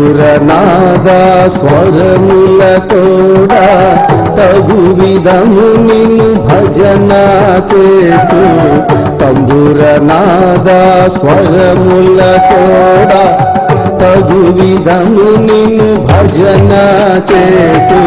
తంబురనాద స్వరముల తోడా తగు విధము నిన్ను భజన చేతు తంబురనాద స్వరముల తోడా తగు విధము నిన్ను భజన చేతు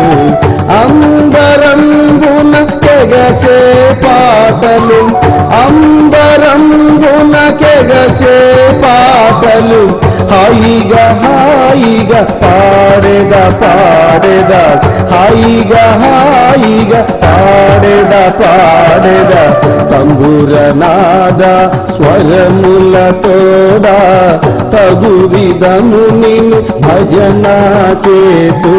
అంబరంబున కెగసే పాటలు అంబరంబున కెగసే పాటలు హాయిగా హాయిగా పాడేద పాడేద హాయిగా హాయిగా పాడేద పాడేద తంబురనాద స్వరముల తోడా తగు విధము నిన్ను భజన చేతు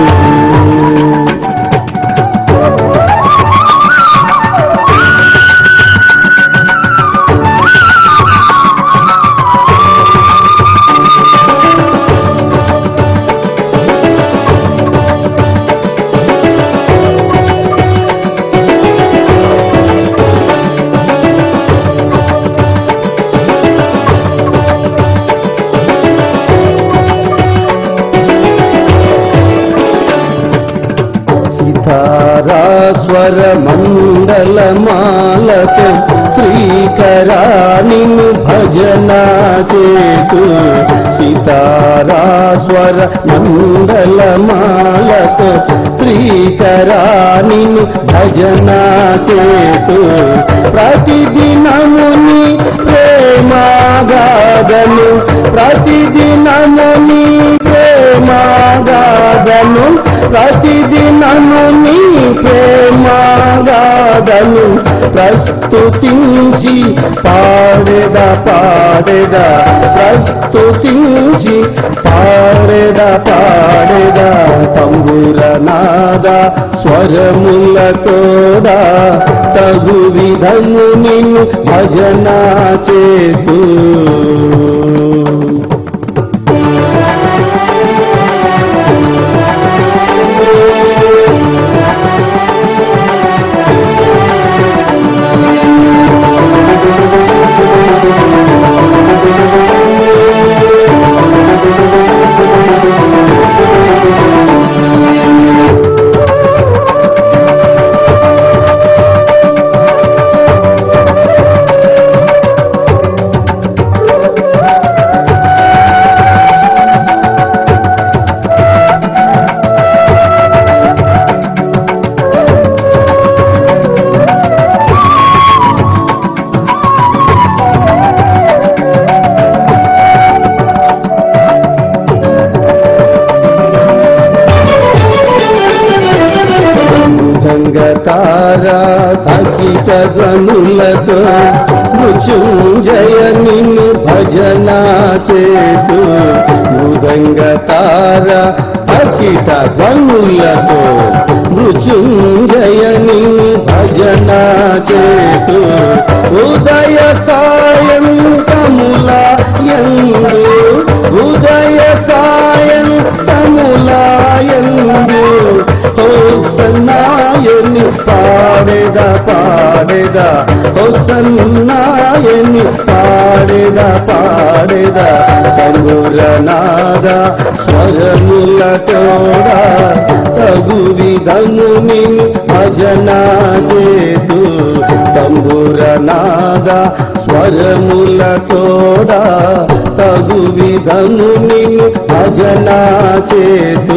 సితారాస్వర మండల మాలతో శ్రీకరాని భజన చేతు సితారాస్వర మండల మాలతో శ్రీకరాని భజన చేతు ప్రతిదినముని ప్రేమాగాదను ప్రతిదినముని ప్రేమాగాదను ప్రతిదినము నీ ప్రేమాగాదను ప్రస్తుతించి పాడెద పాడెద ప్రస్తుతించి పాడెద పాడెద తంబురనాద స్వరముల తోడా తగు విధము నిన్ను భజన చేతూ తారా తగిట గనులతో మృత్యుంజయ నిన్ను భజన చేతు మృదంగ తార తగిట గనులతో మృత్యుంజయ నిన్ను భజన చేతు ఉదయ సాయంతముల ఎందు ఉదయ సాయంతముల ఎందు హోసన్నాయని పాడేద పాడేద హోసన్నాయని పాడేద పాడేద తంగురనాద స్వరముల తోడా తగు విధము నిన్ను భజన చేతు తంబురనాద స్వరముల తోడా తగు విధము నిన్ను భజన చేతు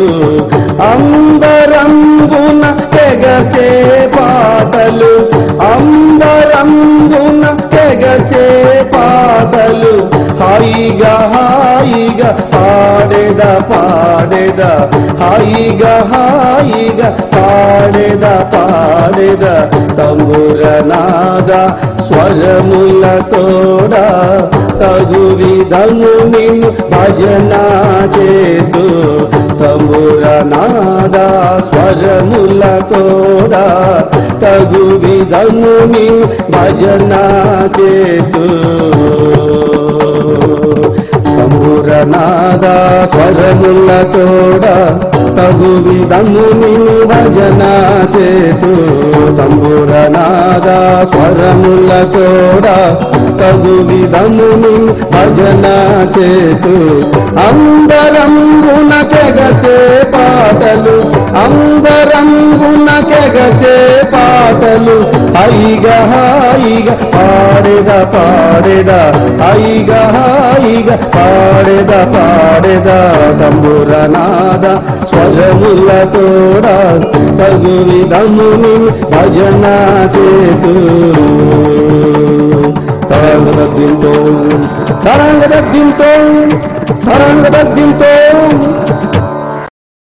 అంబరంబున తెగసే పాటలు అంబరంబున తెగసే పాటలు హాయిగా హాయిగా పాడేద పాడేద హాయిగా హాయిగా పాడేద పాడేద తంబురనాద స్వరముల తోడా తగు విధము నిన్ను భజన చేతు తంబురనాద స్వరముల తోడా తగు విధము నిన్ను భజన చేతు తంబురనాద స్వరముల తోడా తగు విధము నిన్ను భజన చేతు తంబురనాద స్వరముల తోడా తగు విధమును భజన చేతు అంబరంగున కెగసే పాటలు అంబరంగున కెగసే పాటలు హైగ హాయిగ పాడెద పాడెద హైగ హాయిగ పాడెద పాడెద తంబురనాద స్వరముల తోడా తగు విధముని భజన చేతు తరంగ దగ్గింతో తరంగ దగ్గింతో తరంగ దగ్గింతో